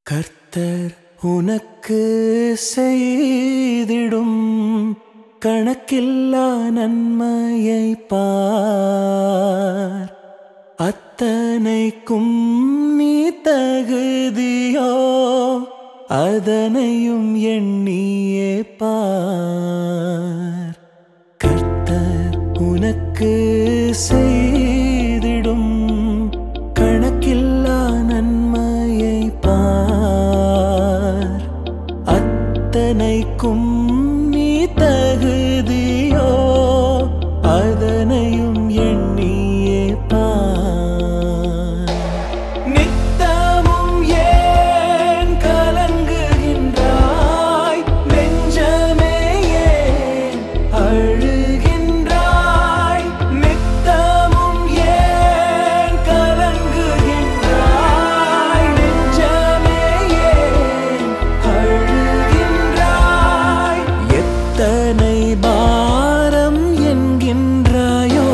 கர்த்தர் உனக்கு செய்திடும் கணக்கில்லா நன்மையை பார் அத்தனைக்கும் நீ தகுதியோ அதனையும் எண்ணியே பார் கர்த்தர் உனக்கு செய்திடும் கணக்கில்லா நன்மையை பார் அத்தனைக்கும் நீ தகுதியோ அதனையும் எண்ணியே பார் நித்தமும் ஏன் கலங்குகின்றாய் நெஞ்சமே ஏன் அழுகின்றாய் நித்தமும் ஏன் கலங்குகின்றாய் நெஞ்சமே ஏன் அழுகின்றாய் எத்தனை பாரம் என்கின்றாயோ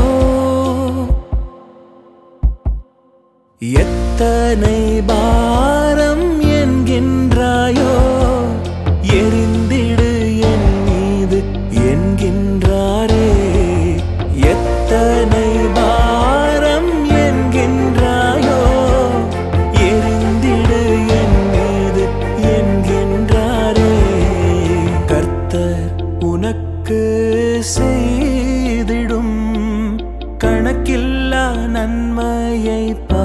எத்தனை பாரம் என்கின்றாயோ எரிந்திடு என் மீது என்கின்றாரே எத்தனை பாரம் என்கின்றாயோ எரிந்திடு என் மீது என்கின்றாரே கர்த்தர் உனக்கு செய்திடும் கணக்கில்லா நன்மையை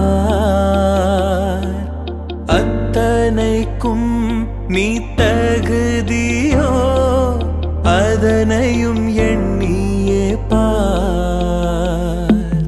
பார் அத்தனைக்கும் நீ தகுதியோ அதனையும் எண்ணியே பார்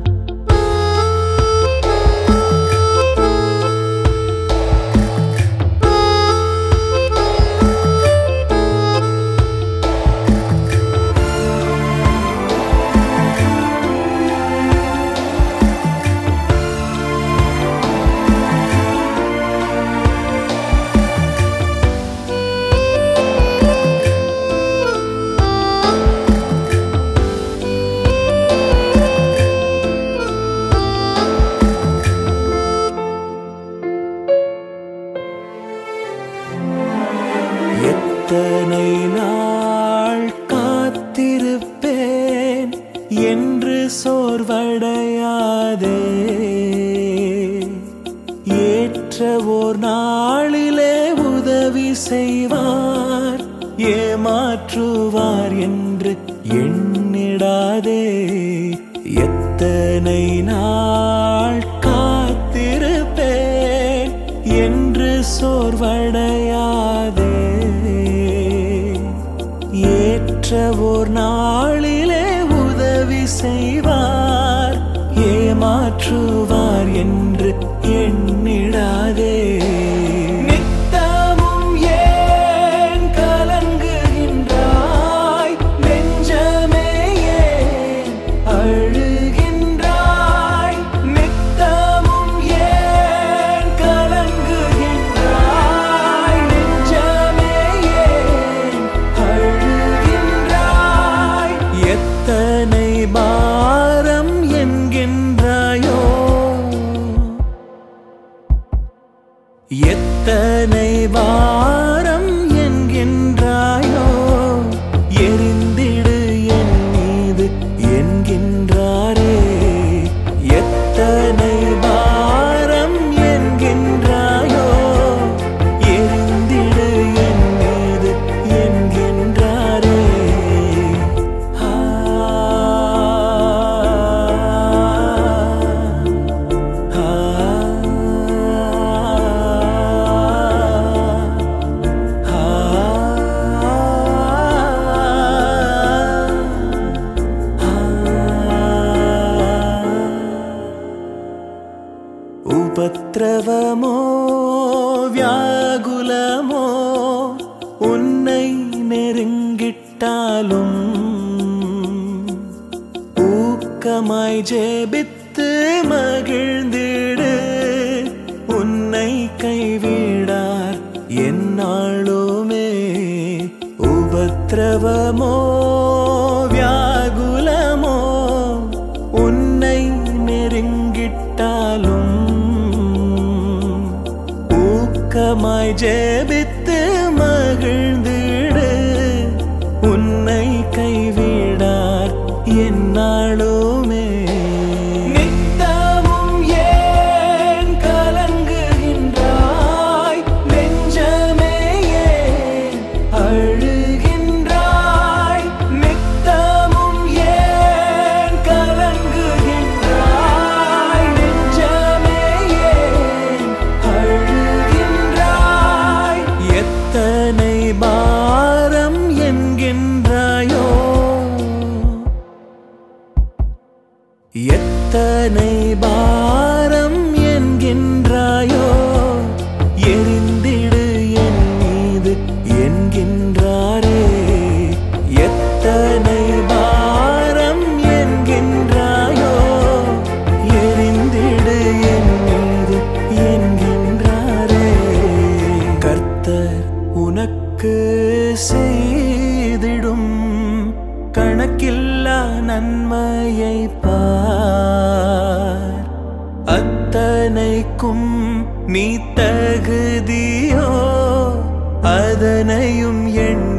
எத்தனை நாள் காத்திருப்பேன் என்று சோர்வடையாதே ஏற்ற ஓர் நாளிலே உதவி செய்வார் ஏமாற்றுவார் என்று எண்ணிடாதே எத்தனை நாள் காத்திருப்பேன் என்று சோர்வடையாதே ஏற்ற ஓர் நாளிலே உதவி செய்வார் ஏமாற்றுவார் என்று எண்ணிடாதே நித்தமும் ஏன் கலங்குகின்றாய் நெஞ்சமே ஏன் அழுகின்றாய் நித்தமும் ஏன் கலங்குகின்றாய் நெஞ்சமே ஏன் அழுகின்றாய் எத்தனை பாரம் என்கின்றாயோ எத்தனை பாரம் என்கின்றாயோ எரிந்திடு என் மீது என்கின்றாரே எத்தனை பாரம் என்கின்றாயோ எரிந்திடு என் மீது என்கின்றாரே ஆ உபத்திரவமோ வியாகுலமோ உன்னை நெருங்கிட்டாலும் ஊக்கமாய் ஜெபித்து மகிழ்ந்திடு உன்னை கைவிடார் என்னாளுமே உபத்திரவமோ வியாகுலமோ உன்னை நெருங்கிட்டாலும் ஊக்கமாய் ஊக்கமாய் ஜெபித்து மகிழ்ந்திடு உன்னை கைவிடார் என்னாலுமே நித்தமும் ஏன் கலங்குகின்றாய் நெஞ்சமே ஏன் அழுகின்றாய் நித்தமும் ஏன் கலங்குகின்றாய் நெஞ்சமே ஏன் அழுகின்றாய் எத்தனை பாரம் என்கின்றாயோ எத்தனை பாரம் என்கின்றாயோ எரிந்திடு என் மீது என்கின்றாரே எத்தனை பாரம் என்கின்றாயோ எரிந்திடு என் மீது என்கின்றாரே கர்த்தர் உனக்கு செய்திடும் கணக்கில்லா நன்மையை பார் அத்தனைக்கும் நீ தகுதியோ அதனையும் எண்ண